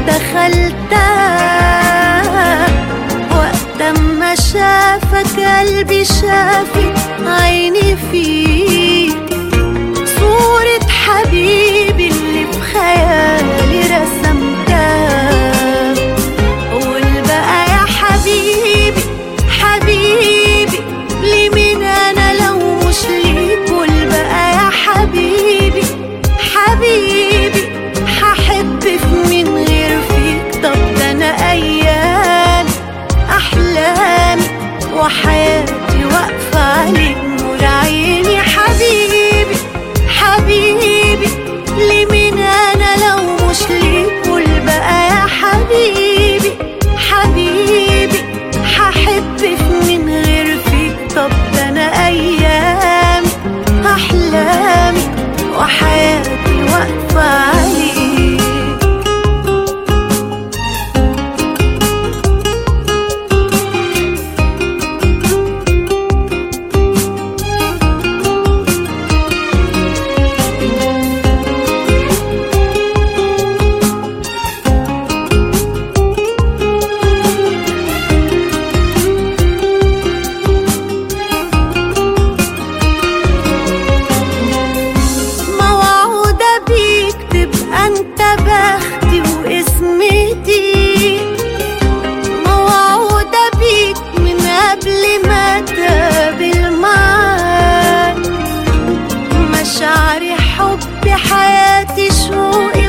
دخلتها وقت ما شافك قلبي شافت عيني فيك صورة حبيبي اللي بخيالي رسمتها قول بقى يا حبيبي حبيبي ليه من انا لو مش ليك قول بقى يا حبيبي حبيبي هحب في من غير فيك طب ده انا ايام احلامي وحياتي واقفه عليك نور عيني حبيبي حبيبي ليه من انا لو مش ليك قول بقى يا حبيبي حبيبي هحب في من غير فيك طب ده انا ايامي احلامي وحياتي واقفه عليك موعودة بيك تبقى انت بختي واسمتي موعودة بيك من قبل ما تقابل معاك مشاعري حبي حياتي شوقي